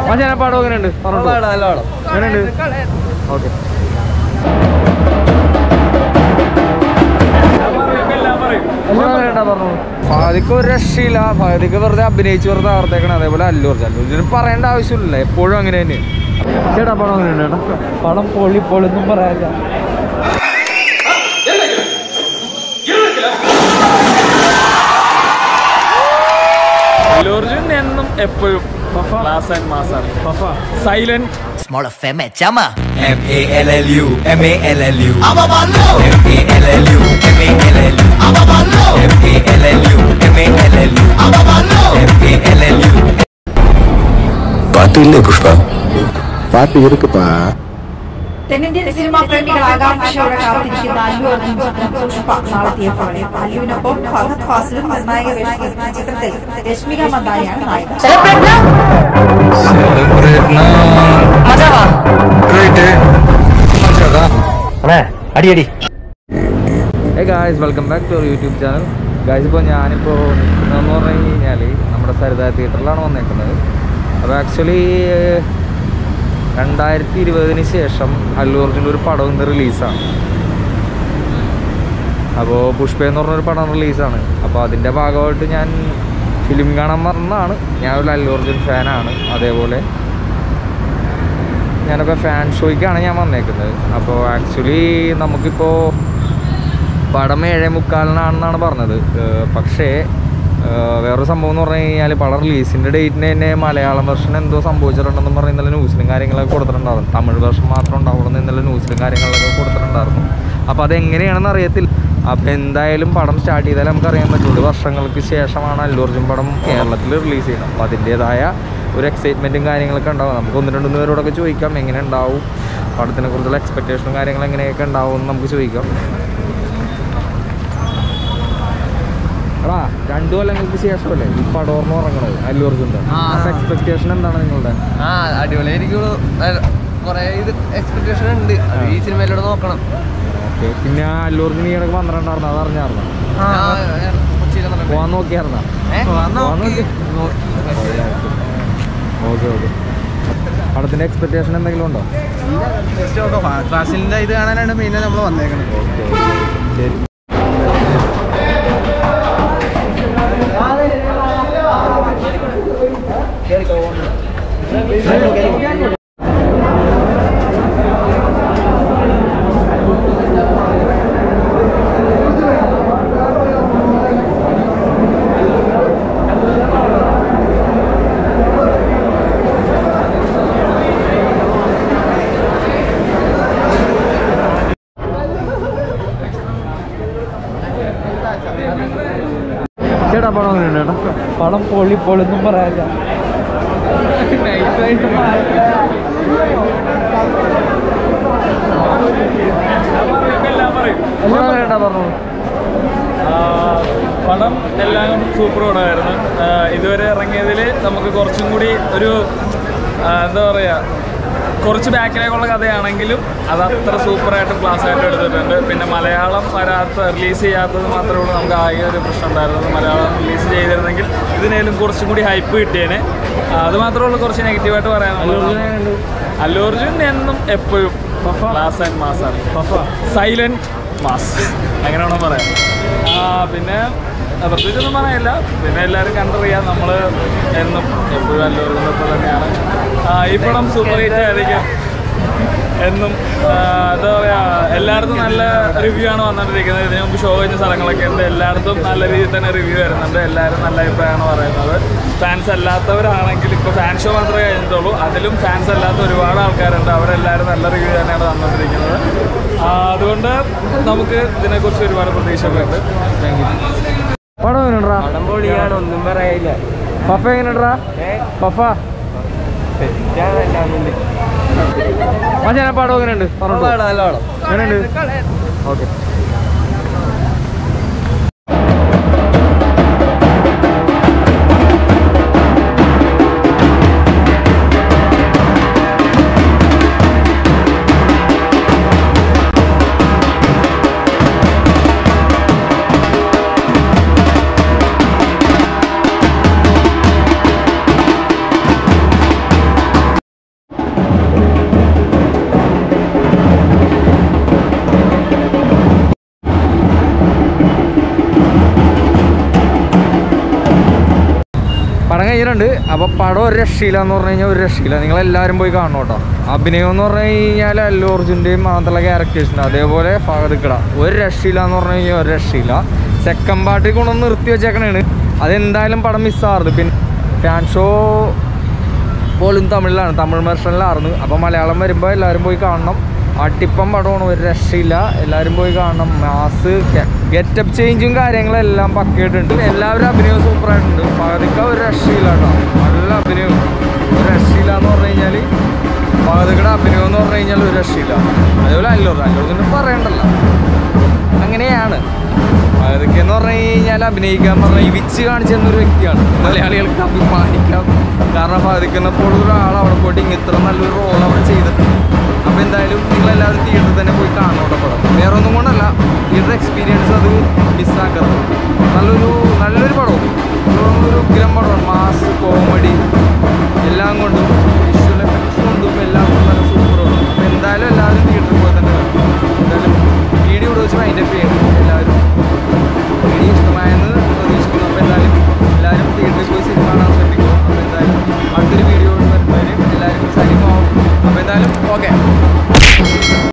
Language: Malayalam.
മച്ചാനെ പടം എങ്ങനെയുണ്ട് പറഞ്ഞോളൂ എങ്ങനെയുണ്ട് ഓക്കെ ഫാദിക്ക് ഒരു രക്ഷയില്ല ഫാദിക്ക് വെറുതെ അഭിനയിച്ച് വെറുതെ ആർത്തേക്കണം അതേപോലെ അല്ലു അർജുൻ അല്ലു അർജുൻ പറയേണ്ട ആവശ്യമില്ല എപ്പോഴും അങ്ങനെ തന്നെ ചേട്ടാ പടം അങ്ങനെയുണ്ട് ചേട്ടാ പടം പൊളി പൊളിന്നും പറയാനില്ല അർജുൻ എന്നും എപ്പോഴും ക്ലാസ് ആൻഡ് മാസാണ് silent Small FM chama. M A L L U M A L L U M A L L U M A L L U M A L L U M A L L U M A L L U பாட்டு இல்லை புஷ்பா பாட்டு இருக்குப்பா തെന്നിന്ത്യൻ സിനിമാ പ്രേമികൾ ആകാംക്ഷയോടെ കാത്തിരിക്കുന്ന അല്ലു അർജുൻ ചിത്രം പുഷ്പ നാളെ തിയേറ്ററിൽ അല്ലുവിനൊപ്പം ഫഹദ് ഫാസിലും നിർണായക വേഷത്തിൽ ചിത്രത്തിൽ രശ്മിക മന്ദാരിയാണ് നായിക അടി അടി hey guys welcome back to our YouTube channel guys ഇപ്പോൾ ഞാനിപ്പോൾ നിൽക്കുന്നതെന്ന് പറഞ്ഞു കഴിഞ്ഞാൽ നമ്മുടെ സരിത തിയേറ്ററിലാണ് വന്നേക്കുന്നത് അപ്പോൾ ആക്ച്വലി രണ്ടായിരത്തി ഇരുപതിന് ശേഷം അല്ലു അർജുൻ്റെ ഒരു പടം ഇന്ന് റിലീസാണ് അപ്പോൾ പുഷ്പ എന്ന് പറഞ്ഞൊരു പടം റിലീസാണ് അപ്പോൾ അതിൻ്റെ ഭാഗമായിട്ട് ഞാൻ ഫിലിം കാണാൻ പറഞ്ഞതാണ് ഞാൻ ഒരു അല്ലു അർജുൻ ഫാനാണ് അതേപോലെ ഞാനിപ്പോൾ ഫാൻ ഷോയ്ക്കാണ് ഞാൻ വന്നേക്കുന്നത് അപ്പോൾ ആക്ച്വലി നമുക്കിപ്പോൾ പടം ഏഴേ മുക്കാലിനാണെന്നാണ് പറഞ്ഞത് ഏഹ് പക്ഷേ ഏഹ് വേറൊരു സംഭവം എന്ന് പറഞ്ഞു കഴിഞ്ഞാൽ പടം റിലീസിൻ്റെ ഡേറ്റിന് തന്നെ മലയാളം വെർഷൻ എന്തോ സംഭവിച്ചിട്ടുണ്ടെന്ന് പറഞ്ഞ് ഇന്നലെ ന്യൂസിലും കാര്യങ്ങളൊക്കെ കൊടുത്തിട്ടുണ്ടായിരുന്നു തമിഴ് വെർഷൻ മാത്രം ഉണ്ടാവുള്ളൂ ഇന്നലെ ന്യൂസിലും കാര്യങ്ങളിലൊക്കെ കൊടുത്തിട്ടുണ്ടായിരുന്നു അപ്പോൾ അതെങ്ങനെയാണെന്ന് അറിയത്തില്ല അപ്പോൾ എന്തായാലും പടം സ്റ്റാർട്ട് ചെയ്താലേ നമുക്ക് അറിയാൻ പറ്റുള്ളൂ വർഷങ്ങൾക്ക് ശേഷമാണ് അല്ലു അർജുൻ പടം കേരളത്തിൽ റിലീസ് ചെയ്യുന്നത് അപ്പോൾ അതിൻ്റേതായ ഒരു എക്സൈറ്റ്മെൻറ്റും കാര്യങ്ങളൊക്കെ ഉണ്ടാവും നമുക്ക് ഒന്ന് രണ്ട് മൂന്ന് പേരോടൊക്കെ ചോദിക്കാം എങ്ങനെ ഉണ്ടാവും പടത്തിനെ കുറിച്ചുള്ള എക്സ്പെക്റ്റേഷനും കാര്യങ്ങൾ എങ്ങനെയൊക്കെ ഉണ്ടാവും എന്ന് നമുക്ക് ചോദിക്കാം എടാ രണ്ടു കൊല്ലങ്ങൾക്ക് ശേഷമല്ലേ ഈ പടോർന്ന് ഇറങ്ങണത് അല്ലു അർജുൻ്റെ എക്സ്പെക്ടേഷൻ എന്താണ് നിങ്ങളുടെ ആ അടിപൊളിയായിരിക്കും കൊറേ ഇത് എക്സ്പെക്ടേഷൻ ഉണ്ട് അത് ഈ സിനിമയിലൂടെ നോക്കണം ഓക്കെ പിന്നെ അല്ലു അർജുൻ ഈ ഇടയ്ക്ക് പന്ത്രണ്ടായിരുന്നു അത് അറിഞ്ഞായിരുന്നോ ഞാൻ കൊച്ചിയിൽ വന്നിട്ടുണ്ട്. പോകാൻ നോക്കിയായിരുന്നോ ഏ? പോകാൻ നോക്കി ഓക്കെ ഓക്കെ പടത്തിൻ്റെ എക്സ്പെക്ടേഷൻ എന്തെങ്കിലും ഉണ്ടോ ക്ലാസ്സിന്റെ ഇത് കാണാനാണ് മെയിനായി നമ്മൾ വന്നേക്കുന്നത് ശരി ചേട്ടാ പടം എങ്ങനെയുണ്ട് ചേട്ടാ പടം പൊളി പൊളിന്നും പറയാനില്ല എല്ലാം ചേട്ടാ പറഞ്ഞോളൂ പടം എല്ലാം സൂപ്പർ പടമായിരുന്നു ആ, ഇതുവരെ ഇറങ്ങിയതിൽ നമുക്ക് കുറച്ചും കൂടി ഒരു ആ, എന്താ പറയുക കുറച്ച് ബാക്കിലേക്കുള്ള കഥയാണെങ്കിലും അത് അത്ര സൂപ്പറായിട്ട് ക്ലാസ് ആയിട്ട് എടുത്തിട്ടുണ്ട് പിന്നെ മലയാളം വരാത്ത റിലീസ് ചെയ്യാത്തത് മാത്രമേ ഉള്ളൂ നമുക്ക് ആകെ ഒരു പ്രശ്നം ഉണ്ടായിരുന്നത് മലയാളം റിലീസ് ചെയ്തിരുന്നെങ്കിൽ ഇതിനേലും കുറച്ചും കൂടി ഹൈപ്പ് കിട്ടിയേനെ ആ, അത് മാത്രമേ ഉള്ളൂ കുറച്ച് നെഗറ്റീവായിട്ട് പറയാനുള്ളത് അല്ലു അർജുൻ എന്നും എപ്പോഴും ക്ലാസ് ആൻഡ് മാസാണ് സൈലന്റ് മാസ് അങ്ങനെ വേണം പറയാം ആ, പിന്നെ ആ, പ്രത്യേകിച്ചൊന്നും പറയാനില്ല പിന്നെ എല്ലാവരും കണ്ടറിയാം നമ്മൾ എന്നും എപ്പോഴും അല്ലൂർന്നപ്പോൾ തന്നെയാണ് ആ, ഈ പടം സൂപ്പർ ഹിറ്റ് ആയിരിക്കും എന്നും ആ, എന്താ പറയുക എല്ലായിടത്തും നല്ല റിവ്യൂ ആണ് വന്നുകൊണ്ടിരിക്കുന്നത് ഇതിനു മുമ്പ് ഷോ കഴിഞ്ഞ സ്ഥലങ്ങളൊക്കെ ഉണ്ട് എല്ലായിടത്തും നല്ല രീതിയിൽ തന്നെ റിവ്യൂ വരുന്നുണ്ട് എല്ലാവരും നല്ല അഭിപ്രായമാണ് പറയുന്നത് ഫാൻസ് അല്ലാത്തവരാണെങ്കിൽ ഇപ്പോൾ ഫാൻ ഷോ മാത്രമേ കഴിഞ്ഞിട്ടുള്ളൂ അതിലും ഫാൻസ് അല്ലാത്ത ഒരുപാട് ആൾക്കാരുണ്ട് അവരെല്ലാവരും നല്ല റിവ്യൂ തന്നെയാണ് തന്നുകൊണ്ടിരിക്കുന്നത് ആ, അതുകൊണ്ട് നമുക്ക് ഇതിനെക്കുറിച്ച് ഒരുപാട് പ്രതീക്ഷയൊക്കെ ഉണ്ട് താങ്ക് യു പടം എങ്ങനെയുണ്ടാ പൊളിയാണ് ഒന്നും പറയാനില്ല പഫ എങ്ങനെയുണ്ടാ പഫ മച്ചാനെ പടം എങ്ങനെയുണ്ട് പറഞ്ഞോളൂ നല്ല പടം എങ്ങനെയുണ്ട് ഓക്കെ പറഞ്ഞിട്ടുണ്ട് അപ്പോൾ പടം ഒരു രക്ഷയില്ല എന്ന് പറഞ്ഞു കഴിഞ്ഞാൽ ഒരു രക്ഷയില്ല നിങ്ങൾ എല്ലാവരും പോയി കാണണം കേട്ടോ അഭിനയം എന്ന് പറഞ്ഞു കഴിഞ്ഞാൽ അല്ലു അർജുൻ്റെയും മാത്രമുള്ള ക്യാരക്ടേഴ്സിന് അതേപോലെ ഫഹദിക്കട ഒരു രക്ഷയില്ല എന്ന് പറഞ്ഞു കഴിഞ്ഞാൽ ഒരു രക്ഷയില്ല സെക്കൻഡ് പാർട്ടിൽ കൊണ്ടൊന്ന് നിർത്തി വെച്ചേക്കണേണ് അതെന്തായാലും പടം മിസ്സാറുത് പിന്നെ ഫാൻ ഷോ പോലും തമിഴിലാണ് തമിഴ് വെർഷനിലായിരുന്നു അപ്പോൾ മലയാളം വരുമ്പോൾ എല്ലാവരും പോയി കാണണം അട്ടിപ്പം പടമാണ് ഒരു രക്ഷയില്ല എല്ലാവരും പോയി കാണണം മാസ് ഗെറ്റപ്പ് ചേഞ്ചും കാര്യങ്ങളെല്ലാം പക്കയായിട്ടുണ്ട് എല്ലാവരും അഭിനയവും സൂപ്പറായിട്ടുണ്ട് ഫഹദിക്ക ഒരു രക്ഷയില്ല കേട്ടോ നല്ല അഭിനയം ഒരു രക്ഷയില്ല എന്ന് പറഞ്ഞു കഴിഞ്ഞാൽ ഫഹദിക്കയുടെ അഭിനയം എന്ന് പറഞ്ഞു കഴിഞ്ഞാൽ ഒരു രക്ഷയില്ല അതേപോലെ അല്ലൂർ അല്ലൂർ പറയണ്ടല്ലോ അങ്ങനെയാണ് അതൊക്കെ എന്ന് പറഞ്ഞു കഴിഞ്ഞാൽ അഭിനയിക്കാൻ പറഞ്ഞാൽ ഇവിച്ച് കാണിച്ചു തന്നൊരു വ്യക്തിയാണ് മലയാളികൾക്ക് അഭിമാനിക്കാം കാരണം ബാധിക്കുന്നപ്പോൾ ഒരാൾ അവിടെ പോയിട്ട് ഇങ്ങ ഇത്ര നല്ലൊരു റോൾ അവിടെ ചെയ്തിട്ടുണ്ട് അപ്പോൾ എന്തായാലും നിങ്ങളെല്ലാവരും തിയേറ്ററിൽ തന്നെ പോയി കാണണം പടം വേറെ ഒന്നും കൊണ്ടല്ല തിയേറ്റർ എക്സ്പീരിയൻസ് അത് മിസ്സാക്കരുത് നല്ലൊരു നല്ലൊരു പടവും ഒരു ഉഗ്രം പടമാണ് മാസ് കോമഡി എല്ലാം കൊണ്ടും വിഷ്വൽ